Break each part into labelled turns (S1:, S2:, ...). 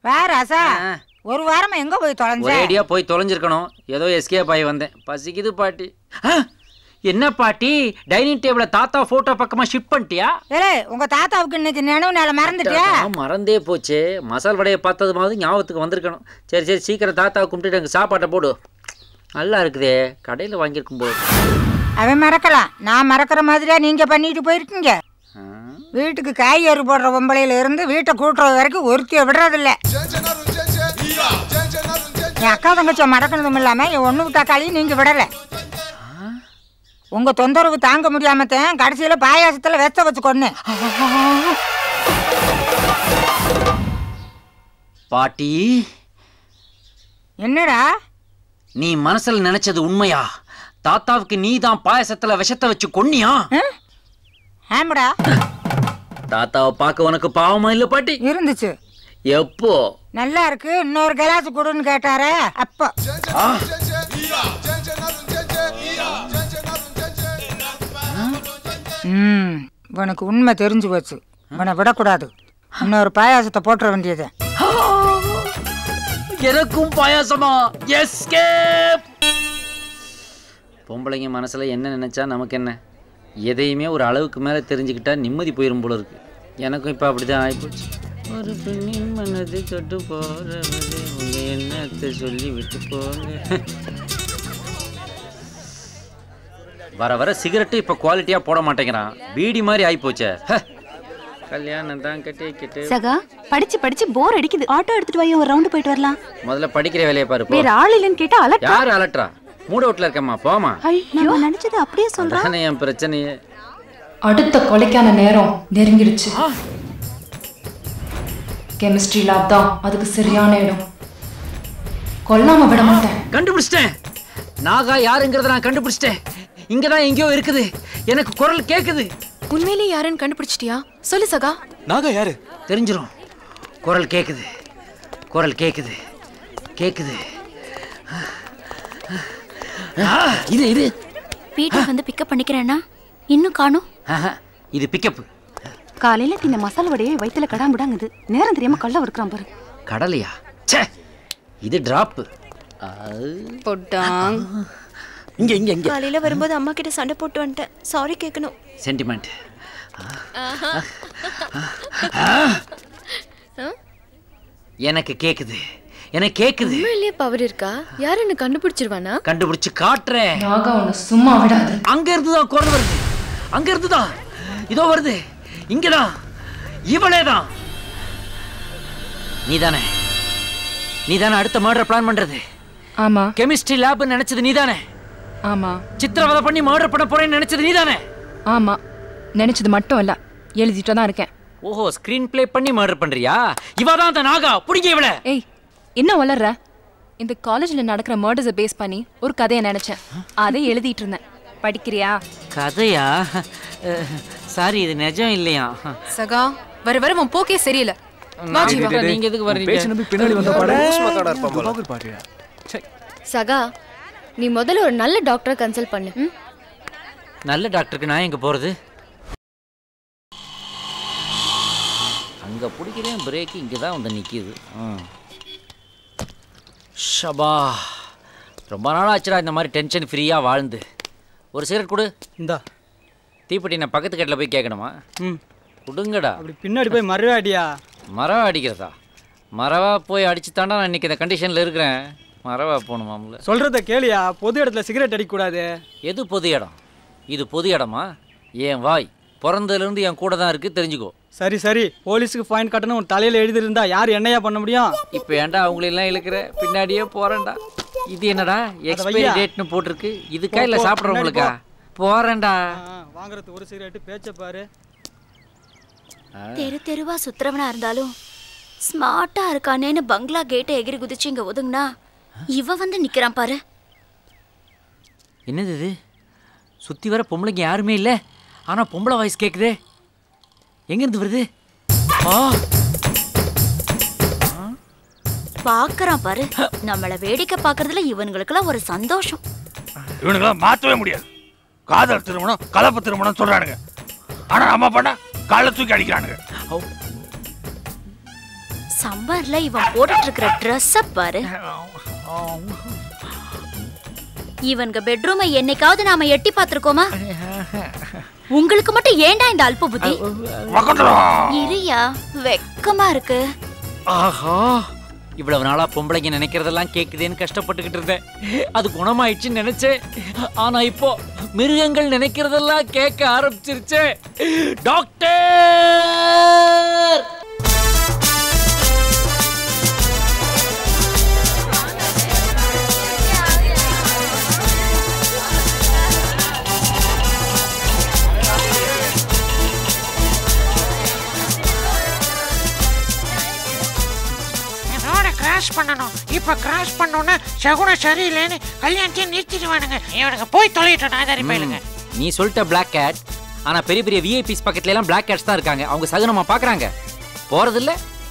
S1: வா ராசா
S2: ஆ.
S1: ஒரு வாரமா எங்க போய் தொலைஞ்ச
S2: ஒரேடியா போய் தொலைஞ்சிருக்கணும் ஏதோ எஸ்கேப் ஆகி வந்தேன் பசிக்குது பாட்டி ஆ, என்ன பாட்டி டைனிங் டேபிள தாத்தா போட்டோ பக்கமா ஷிஃப்ட் பண்ணிட்டியா
S1: ஏலே உங்க தாத்தாவுக்கு இன்னைக்கு நினைவு நாள மறந்துட்டியா
S2: நான் மறந்தே போச்சே மசால் வடையை பார்த்தது மாதிரி ஞாபகத்துக்கு வந்திருக்கணும் சரி சரி சீக்கிரம் தாத்தாவை கும்பிட்டுட்டு எனக்கு சாப்பாட்டை போடு நல்லா இருக்குதே கடையில் வாங்கியிருக்கும் போது
S1: அவன் மறக்கலாம் நான் மறக்கிற மாதிரியா நீங்க பண்ணிட்டு போயிருக்கீங்க
S2: ஆ,
S1: வீட்டுக்கு காய்கறி போடுற பொம்பளையில இருந்து வீட்டை கூட்டுறது வரைக்கும் ஒருத்திய விடுறதில்ல என் அக்கா தங்கச்சியை மறக்கணதும் இல்லாம என் ஒண்ணு தக்காளியும் நீங்க விடல உங்க தொந்தரவு தாங்க முடியாம தான் கடைசியில பாயாசத்துல வெச்ச வச்சு கொன்னு
S2: பாட்டி
S1: என்னடா
S2: நீ மனசுல நினைச்சது உண்மையா தாத்தாவுக்கு நீ தான் பாயசத்துல விஷத்தை வச்சு கொன்னியா
S1: ஆமாடா
S2: தாத்தாவை பார்க்க உனக்கு பாவமா இல்ல பாட்டி
S1: இருந்துச்சு
S2: எப்போ
S1: நல்லா இருக்கு இன்னொரு கிளாஸ் கொடுன்னு கேட்டாரே அப்போ
S2: ஆ,
S1: ம் உனக்கு உண்மை தெரிஞ்சு போச்சு உன்னை விடக்கூடாது இன்னொரு பாயாசத்தை போட்டுற வேண்டியது
S2: எனக்கும் பாயாசமா எஸ்கேப் பொம்பளைங்க மனசுல என்ன நினைச்சா நமக்கு என்ன எதையுமே ஒரு அளவுக்கு மேல தெரிஞ்சுக்கிட்டா நிம்மதி போயிரும் போல இருக்கு எனக்கும் இப்ப அப்படிதான் ஆயிப்போச்சு ஒரு பெண்ணின் மனது தொட்டு போறவரே உங்க எண்ணத்தை சொல்லி விட்டு போங்க வர வர சிகரெட்டு இப்ப குவாலிட்டியா போட மாட்டேங்கிறான் பீடி மாதிரி ஆயிப்போச்சே ஹ. கல்யாணம் தான் கட்டிக்கிட்டு
S3: சகா படிச்சு படிச்சு போர் அடிக்குது ஆட்டோ எடுத்துட்டு போய் ஒரு ரவுண்டு போயிட்டு வரலாம்
S2: முதல்ல படிக்கிற வேலையை பாரு போ
S3: வேற ஆள் இல்லைன்னு கேட்டா அலட்
S2: யார் அலட்ரா மூட வீட்டுல இருக்கம்மா போமா
S3: நம்ம நினைச்சது அப்படியே சொல்றா
S2: அதானே என் பிரச்சனையே
S4: அடுத்த கொலைக்கான நேரம் நெருங்கிடுச்சு கெமிஸ்ட்ரி லேப் தான் அதுக்கு சரியான இடம் கொல்லாம விட மாட்டேன்
S2: கண்டுபிடிச்சிட்டேன் நாகா யாருங்கிறத நான் கண்டுபிடிச்சிட்டேன் இங்க தான் எங்கேயோ இருக்குது எனக்கு குரல் கேக்குது
S5: உண்மையிலேயே யாருன்னு கண்டுபிடிச்சிட்டியா சொல்லு சகா
S6: நாகா யாரு
S2: தெரிஞ்சிரும் குரல் கேக்குது குரல் கேக்குது கேக்குது ஆ, இது இது
S3: பீட்டர் வந்து பிக்கப் பண்ணிக்கிறேன்னா இன்னும் காணும்
S2: ஆஹா, இது பிக்கப்
S3: காலையில தின்ன மசாலா வடையை வயித்துல கடாமுடாங்குது நேரம் தெரியாம கள்ள இருக்கிறான் பாரு
S2: கடலையா ச்சே இது டிராப்
S5: பொட்டாங்
S2: இங்க இங்க இங்க
S5: காலையில வரும்போது அம்மா கிட்ட சண்டை போட்டு வந்துட்டேன் சாரி கேட்கணும்
S2: சென்டிமெண்ட் எனக்கு கேக்குது எனக்கு கேக்குது
S5: உண்மையிலேயே பவர் இருக்கா யாருன்னு கண்டுபிடிச்சிருவானா
S2: கண்டுபிடிச்சு காட்டுறேன்
S4: நாகா உன்னை சும்மா விடாது
S2: அங்க இருந்து தான் குரல் வருது அங்க இருந்து தான் இதோ வருது இங்கதான் இவளே தான் நீதானே நீதானே அடுத்த மர்டர் பிளான் பண்றது
S4: ஆமா
S2: கெமிஸ்ட்ரி லேப் நினைச்சது நீதானே
S4: ஆமா
S2: சித்திரவதை பண்ணி மர்டர் பண்ண போறேன்னு நினைச்சது நீதானே
S4: ஆமா நினைச்சது மட்டும் இல்ல எழுதிட்டு தான் இருக்கேன்
S2: ஓஹோ ஸ்கிரீன் ப்ளே பண்ணி மர்டர் பண்றியா இவ தான் அந்த நாகா புடிங்க இவள
S4: ஏய் என்ன வளர்ற இந்த காலேஜ்ல நடக்கிற மர்டர்ஸை பேஸ் பண்ணி ஒரு கதையை நினைச்சேன் அதை எழுதிட்டு இருந்தேன் படிக்கிறியா
S2: கதையா சாரி இது நிஜம் இல்லையா
S5: சகா வர வர உன் போக்கே சரியில்லை வா ஜீவா
S2: நீங்க எதுக்கு வர்றீங்க
S6: பேச்சு நம்பி பின்னாடி வந்த பாரு பாட்டியா
S5: சகா நீ முதல்ல ஒரு நல்ல டாக்டரை கன்சல்ட் பண்ணு ம்?
S2: நல்ல டாக்டருக்கு நான் எங்க போறது அங்க பிடிக்கிறேன் பிரேக் இங்க தான் வந்து நிக்குது ம். ஷபா ரொம்ப நாள் ஆச்சுடா இந்த மாதிரி டென்ஷன் ஃப்ரீயா வாழ்ந்து ஒரு சிகரெட் கொடு
S7: இந்தா
S2: தீப்பெட்டி நான் பக்கத்து கட்டில் போய் கேட்கணுமா
S7: ம்
S2: கொடுங்கடா
S7: அப்படி பின்னாடி போய் மறுவாடியா
S2: மரவா அடிக்கிறதா மரவா போய் அடிச்சு தாண்டா நான் இன்னைக்கு இந்த கண்டிஷனில் இருக்கிறேன் மரவா போகணுமாம்ல
S7: சொல்றத கேளியா பொது இடத்துல சிகரெட் அடிக்கக்கூடாது
S2: எது பொது இடம் இது பொது இடமா என் வாய் பிறந்ததுலேருந்து என் கூட தான் இருக்குது தெரிஞ்சுக்கோ
S7: சரி சரி போலீஸுக்கு ஃபைன் கட்டணும் உன் தலையில எழுதிருந்தா யார் என்னையா பண்ண முடியும்
S2: இப்போ ஏன்டா அவங்களெல்லாம் இழுக்கிற பின்னாடியே போகிறேன்டா இது என்னடா எக்ஸ்பைரி
S7: வையா.
S2: டேட்னு போட்டிருக்கு இதுக்கா
S7: போ,
S2: இல்லை
S7: போ,
S2: சாப்பிட்றவங்களுக்கா
S7: பின்னாடி
S2: போகிறேன்டா
S7: ஆ, வாங்குறது ஒரு சிகரெட்டு பேச்ச பாரு
S3: தெரு தெருவா சுத்துறவனா இருந்தாலும் ஸ்மார்ட்டா இருக்கானேன்னு பங்களா கேட்டை எகிரி குதிச்சு இங்க ஒதுங்கினா இவ வந்து நிக்கிறான் பாரு
S2: என்னது இது சுற்றி வர பொம்பளைங்க யாருமே இல்லை ஆனால் பொம்பளை வாய்ஸ் கேட்குதே எங்கேருந்து வருது ஆ
S3: பாக்குறான் பாரு நம்மள வேடிக்கை பாக்குறதுல இவனுங்களுக்கெல்லாம் ஒரு சந்தோஷம்
S8: இவனுங்களாம் மாற்றவே முடியாது காதல் திருமணம் கலப்பு திருமணம் சொல்றானுங்க ஆனா நம்ம பண்ண காலை தூக்கி அடிக்கிறானுங்க
S3: சம்மர்ல இவன் போட்டுட்டு இருக்கிற ட்ரெஸ்ஸ பாரு இவனுங்க பெட்ரூமை என்னைக்காவது நாம எட்டி பார்த்திருக்கோமா உங்களுக்கு மட்டும் ஏன்டா இந்த அல்ப புத்தி இரியா வெக்கமா இருக்கு
S2: ஆஹா இவ்வளவு நாளா பொம்பளைங்க நினைக்கிறதெல்லாம் கேக்குதேன்னு கஷ்டப்பட்டுக்கிட்டு இருந்தேன் அது குணமாயிடுச்சுன்னு நினைச்சேன் ஆனா இப்போ மிருகங்கள் நினைக்கிறதெல்லாம் கேட்க ஆரம்பிச்சிருச்சே டாக்டர்
S9: ரோட கிராஸ் பண்ணணும் இப்ப கிராஸ் பண்ணோன்னா சகுனம் சரியில்லைன்னு கல்யாணத்தையும் நிறுத்திடுவானுங்க இவனுங்க போய் தொலையிட்டோம் நாதாரி பயிலுங்க
S2: நீ சொல்லிட்ட பிளாக் கேட் ஆனா பெரிய பெரிய விஐபிஸ் பக்கத்துல எல்லாம் பிளாக் கேட்ஸ் தான் இருக்காங்க அவங்க சகுனமா பாக்குறாங்க போறதில்ல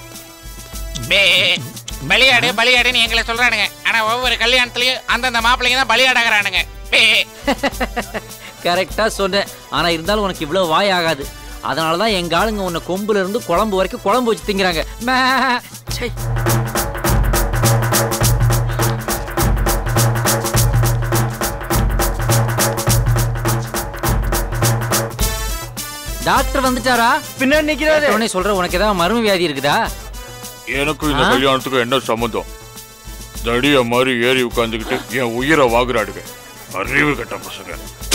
S9: பலியாடு பலியாடுன்னு எங்களை சொல்றானுங்க ஆனா ஒவ்வொரு கல்யாணத்துலயும் அந்தந்த மாப்பிள்ளைங்க தான் பலியாடாகிறானுங்க பே.
S2: கரெக்டா சொன்னேன் ஆனா இருந்தாலும் உனக்கு இவ்வளவு வாய் ஆகாது அதனால தான் எங்க ஆளுங்க உன்னை கொம்புல இருந்து குழம்பு வரைக்கும் குழம்பு வச்சு திங்கிறாங்க மே. ச்சை. டாக்டர் வந்துட்டாரா
S7: பின்னாடி நிக்கிறாரு
S2: உடனே சொல்ற உனக்கு ஏதாவது மர்ம வியாதி இருக்குதா
S8: எனக்கும் இந்த கல்யாணத்துக்கும் என்ன சம்மந்தம் தடிய மாதிரி ஏறி உட்காந்துக்கிட்டு என் உயிரை வாங்குறாடுங்க அறிவு கெட்ட பசங்க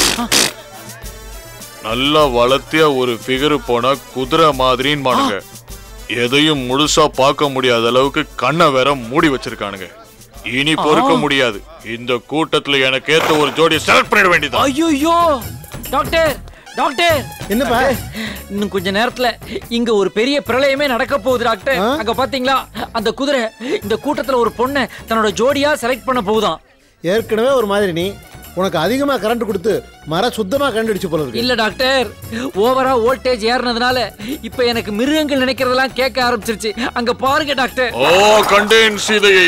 S8: நல்லா வளர்த்திய ஒரு ஃபிகர் போனா குதிரை மாதிரின்னு பானுங்க எதையும் முழுசா பார்க்க முடியாத அளவுக்கு கண்ணை வேற மூடி வச்சிருக்கானுங்க இனி பொறுக்க முடியாது இந்த கூட்டத்துல எனக்கு ஏத்த ஒரு ஜோடியை செலக்ட் பண்ணிட வேண்டியது
S2: ஐயோ டாக்டர் டாக்டர்
S10: என்னப்பா
S2: இன்னும் கொஞ்ச நேரத்துல இங்க ஒரு பெரிய பிரளயமே நடக்க போகுது டாக்டர்
S10: ஆ?
S2: அங்க பாத்தீங்களா அந்த குதிரை இந்த கூட்டத்துல ஒரு பொண்ணை தன்னோட ஜோடியா செலக்ட் பண்ண போகுதாம்
S10: ஏற்கனவே ஒரு மாதிரி நீ உனக்கு அதிகமா கரண்ட் கொடுத்து மர சுத்தமா கண்டுடிச்சு போல இருக்கு
S2: இல்ல டாக்டர் ஓவரா வோல்டேஜ் ஏறினதுனால இப்ப எனக்கு மிருகங்கள் நினைக்கிறதெல்லாம் கேட்க ஆரம்பிச்சிருச்சு அங்க பாருங்க டாக்டர்
S8: ஓ கண்டேன் சீதையை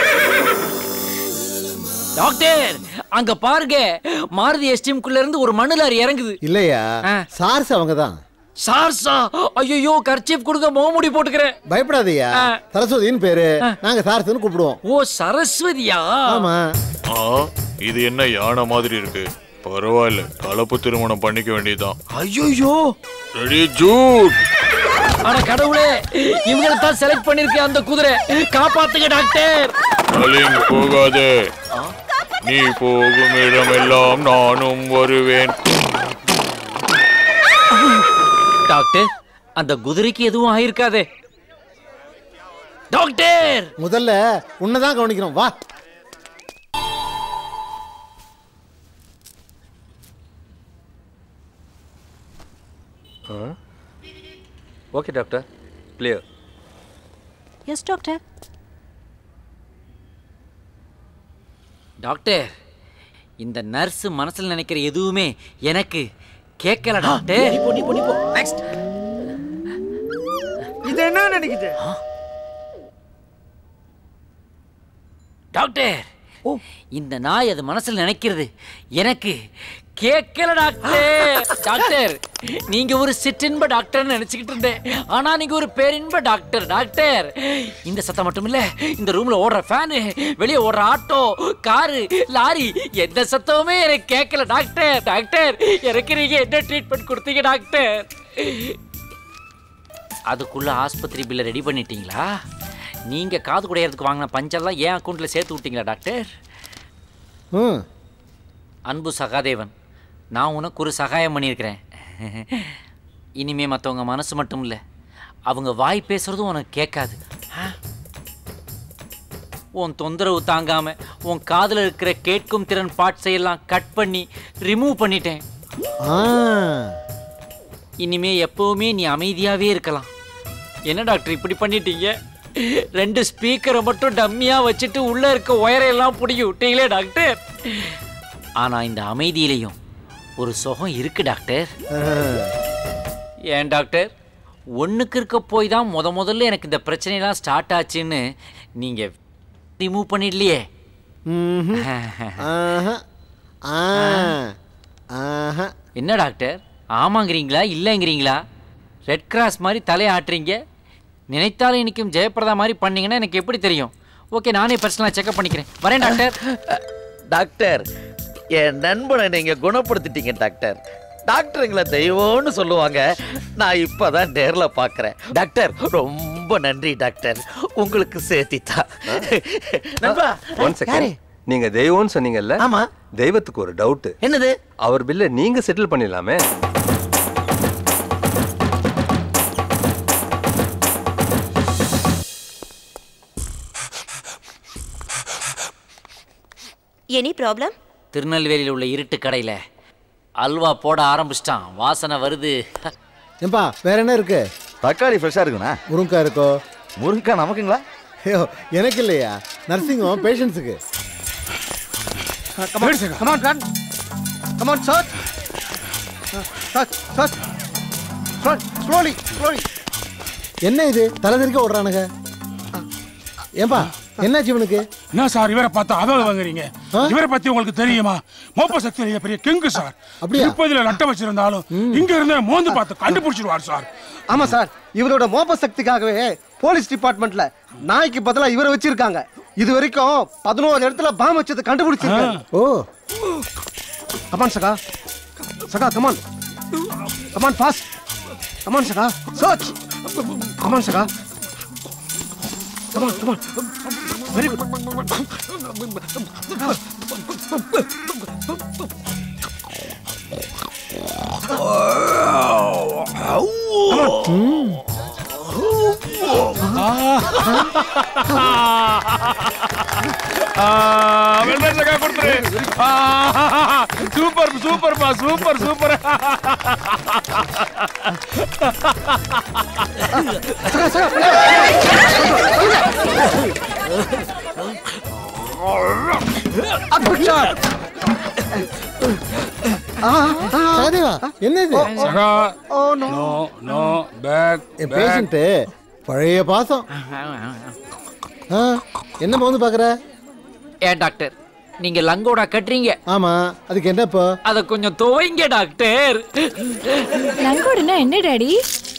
S2: டாக்டர் அங்க பாருங்க மாருதி எஸ்டிஎம்குள்ள இருந்து ஒரு மண்ணு லாரி இறங்குது
S10: இல்லையா
S2: ஆ.
S10: சார்ஸ் அவங்க தான்
S2: சார்ஸா ஐயோ கர்ச்சீப் கொடுங்க மோமுடி போட்டுக்கிறேன்
S10: பயப்படாதய்யா
S2: ஆ.
S10: சரஸ்வதின்னு பேரு நாங்க சார்ஸ்னு கூப்பிடுவோம்
S2: ஓ சரஸ்வதியா
S10: ஆமா
S8: ஆ இது என்ன யானை மாதிரி இருக்கு பரவாயில்ல கலப்பு திருமணம் பண்ணிக்க வேண்டியதுதான்
S2: ஐயோ
S8: ரெடி ஜூட்
S2: ஆனா கடவுளே இவங்களை தான் செலக்ட் பண்ணிருக்கேன் அந்த குதிரை காப்பாத்துங்க டாக்டர்
S8: கலிங் போகாதே நீ போகும் இடமெல்லாம் நானும் வருவேன்
S2: டாக்டர் அந்த குதிரைக்கு எதுவும் ஆயிருக்காதே டாக்டர்
S10: முதல்ல உன்னதான் கவனிக்கிறோம் வா
S6: okay doctor clear
S11: yes doctor
S2: doctor இந்த நர்ஸ் மனசுல நினைக்கிற எதுவுமே எனக்கு கேட்கல டாக்டர் நெக்ஸ்ட்
S7: இது என்ன நினைக்குது
S2: டாக்டர் இந்த நாய் அது மனசுல நினைக்கிறது எனக்கு கேட்கல டாக்டர் டாக்டர் நீங்க ஒரு சிற்றின்ப டாக்டர்னு நினைச்சுக்கிட்டு இருந்தேன் ஆனா நீங்க ஒரு பேரின்ப டாக்டர் டாக்டர் இந்த சத்தம் மட்டும் இல்ல இந்த ரூம்ல ஓடுற ஃபேனு வெளியே ஓடுற ஆட்டோ காரு லாரி எந்த சத்தமுமே எனக்கு கேட்கல டாக்டர் டாக்டர் எனக்கு நீங்க என்ன ட்ரீட்மெண்ட் கொடுத்தீங்க டாக்டர் அதுக்குள்ள ஆஸ்பத்திரி பில்லை ரெடி பண்ணிட்டீங்களா நீங்க காது குடையறதுக்கு வாங்கின பஞ்செல்லாம் ஏன் அக்கௌண்ட்ல சேர்த்து விட்டீங்களா டாக்டர்
S10: ம்
S2: அன்பு சகாதேவன் நான் உனக்கு ஒரு சகாயம் பண்ணியிருக்கிறேன் இனிமே மற்றவங்க மனசு மட்டும் இல்லை அவங்க வாய் பேசுறதும் உனக்கு கேட்காது ஆ? உன் தொந்தரவு தாங்காம உன் காதுல இருக்கிற கேட்கும் திறன் பார்ட்ஸ் எல்லாம் கட் பண்ணி ரிமூவ் பண்ணிட்டேன்
S10: ஆ
S2: இனிமே எப்பவுமே நீ அமைதியாவே இருக்கலாம் என்ன டாக்டர் இப்படி பண்ணிட்டீங்க ரெண்டு ஸ்பீக்கரை மட்டும் டம்மியா வச்சுட்டு உள்ள இருக்க ஒயரையெல்லாம் பிடிக்கி விட்டீங்களே டாக்டர் ஆனா இந்த அமைதியிலையும் ஒரு சுகம் இருக்கு டாக்டர் ஏன் டாக்டர் ஒண்ணுக்கு இருக்க போய் தான் முத முதல்ல எனக்கு இந்த பிரச்சனைலாம் ஸ்டார்ட் ஆச்சுன்னு நீங்க ரிமூவ் பண்ணிடலையே
S10: ம்ஹும். ஆஹா. ஆ. ஆஹா.
S2: என்ன டாக்டர் ஆமாங்கிறீங்களா இல்லைங்கிறீங்களா ரெட் கிராஸ் மாதிரி தலையை ஆட்டுறீங்க நினைத்தாலும் இன்றைக்கும் ஜெயபிரதா மாதிரி பண்ணீங்கன்னா எனக்கு எப்படி தெரியும் ஓகே நானே பர்சனலாக செக்அப் பண்ணிக்கிறேன் வரேன் டாக்டர்
S12: டாக்டர் என் நண்பனை நீங்க குணப்படுத்திட்டீங்க டாக்டர் டாக்டருங்களை தெய்வம்னு சொல்லுவாங்க நான் இப்பதான் நேர்ல பார்க்கறேன் டாக்டர் ரொம்ப நன்றி டாக்டர் உங்களுக்கு சேர்த்தித்தா நண்பா
S6: ஒன் செகண்ட் நீங்க தெய்வம்னு சொன்னீங்கல்ல
S12: ஆமா
S6: தெய்வத்துக்கு ஒரு டவுட்
S12: என்னது
S6: அவர் பில்ல நீங்க செட்டில் பண்ணிடலாமே
S13: எனி ப்ராப்ளம்
S2: திருநெல்வேலியில் உள்ள இருட்டு கடையில் அல்வா போட ஆரம்பிச்சிட்டான் வாசனை வருது
S10: ஏன்பா வேற என்ன இருக்கு
S12: தக்காளி ஃப்ரெஷ்ஷாக இருக்குண்ணா
S10: முருங்கா இருக்கோ
S12: முருங்கா நமக்குங்களா
S10: ஐயோ எனக்கு இல்லையா நர்சிங் ஹோம் பேஷண்ட்ஸுக்கு
S14: Come on, come on, run. Come on, search. Uh, search, search. Search, slowly, slowly.
S10: என்ன இது தலை தெறிக்க ஓடுறானுங்க ஏன்பா என்னாச்சு இவனுக்கு
S15: என்ன சார் இவரை பார்த்தா அதாவது வாங்குறீங்க இவரை பத்தி உங்களுக்கு தெரியுமா மோப்ப சக்தி பெரிய கிங்கு சார்
S10: அப்படியா?
S15: திருப்பதியில நட்ட வச்சிருந்தாலும் இங்க இருந்தே மோந்து பார்த்து கண்டுபிடிச்சிருவார் சார்
S14: ஆமா சார் இவரோட மோப்ப சக்திக்காகவே போலீஸ் டிபார்ட்மெண்ட்ல நாய்க்கு பதிலா இவரை வச்சிருக்காங்க இது வரைக்கும் பதினோரு இடத்துல பாம் வச்சது கண்டுபிடிச்சிருக்காங்க
S10: ஓ
S14: கமான் சகா சகா கமான் கமான் ஃபாஸ்ட் கமான் சகா சர்ச் கமான் சகா கமான் கமான் வெரி குட்
S15: வெள்ளச்சக்கா கொடுத்துரு சூப்பர் சூப்பர்ப்பா சூப்பர் சூப்பர்
S10: சகதேவா என்ன இது
S15: சகா நோ நோ பேக்
S10: என் பேஷண்ட்டு பழைய பாசம் ஆ, என்ன வந்து பாக்குற
S2: ஏன் டாக்டர் நீங்க லங்கோடா கட்டுறீங்க
S10: ஆமா அதுக்கு என்ன இப்போ
S2: அதை கொஞ்சம் துவைங்க டாக்டர்
S4: லங்கோடுனா என்ன டாடி